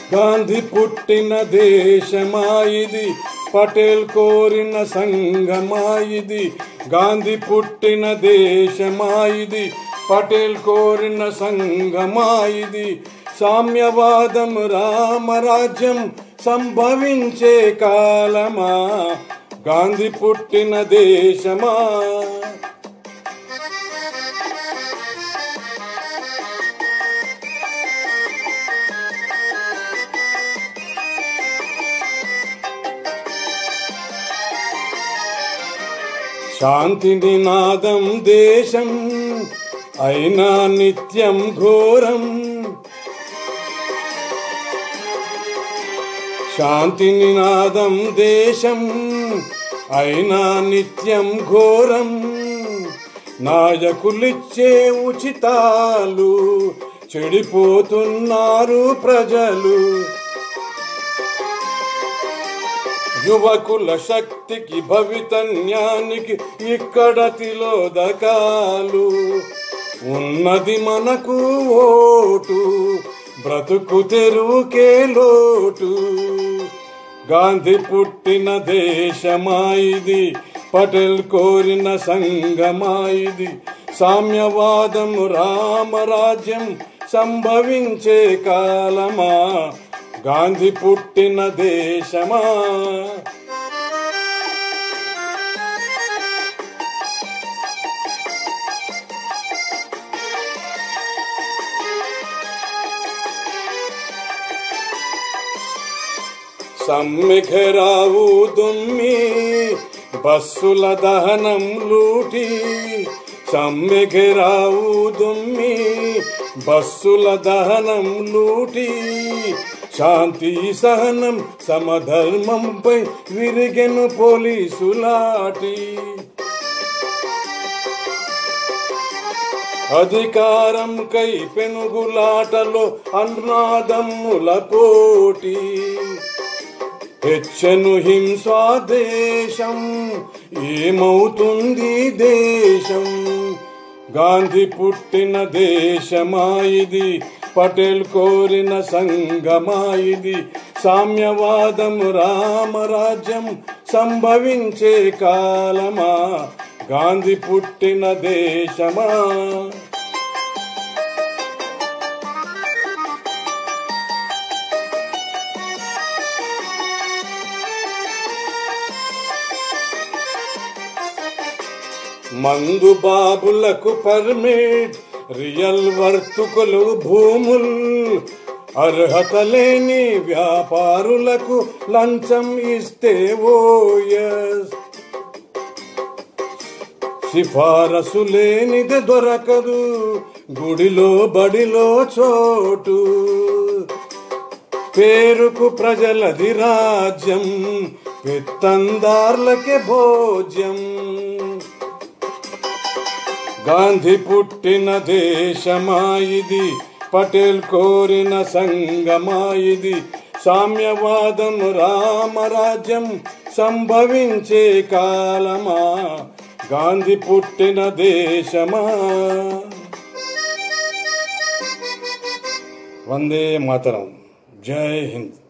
గాంధీ పుట్టిన దేశమా ఇది పటేల్ కోరిన సంగమా ఇది గాంధీ పుట్టిన దేశమా ఇది పటేల్ కోరిన సంగమా ఇది సామ్యవాదం రామరాజ్యం సంభవించే కాలమా గాంధీ పుట్టిన దేశమా శాంతి నినాదం దేశం అయినా నిత్యం ఘోరం శాంతి నినాదం దేశం అయినా నిత్యం ఘోరం నాయకులిచ్చే ఉచితాలు చెడిపోతున్నారు ప్రజలు యువకుల శక్తికి భవితన్యానికి ఇక్కడ తిలోదకాలు ఉన్నది మనకు ఓటు బ్రతుకు తెరువుకే లోటు గాంధీ పుట్టిన దేశమా ఇది పటేల్ కోరిన సంగమా ఇది సామ్యవాదం రామరాజ్యం సంభవించే కాలమా గాంధీ పుట్టిన దేశమా సమ్మిఘరావు దుమ్మి బస్సుల దహనం లూటి సమ్మిఘరావు దుమ్మి బస్సుల దహనం లూటి శాంతి సహనం సమధర్మంపై విరిగెను పోలీసులాటి అధికారం కై పెనుగులాటలో అన్నాదమ్ముల పోటీ హెచ్చను హింసా దేశం ఏమవుతుంది దేశం గాంధీ పుట్టిన దేశమా ఇది పటేల్ కోరిన సంగమా ఇది సామ్యవాదం రామరాజ్యం సంభవించే కాలమా గాంధీ పుట్టిన దేశమా మందు బాబులకు పర్మిట్ రియల్ వర్తుకులు భూములు అర్హత లేని వ్యాపారులకు లంచం ఇస్తే ఓయస్ సిఫారసు లేనిది దొరకదు గుడిలో బడిలో చోటు పేరుకు ప్రజలది రాజ్యం పెత్తందార్లకే భోజ్యం గాంధీ పుట్టిన దేశమా ఇది పటేల్ కోరిన సంగమా ఇది సామ్యవాదం రామరాజ్యం సంభవించే కాలమా గాంధీ పుట్టిన దేశమా వందే మాతరం జై హింద్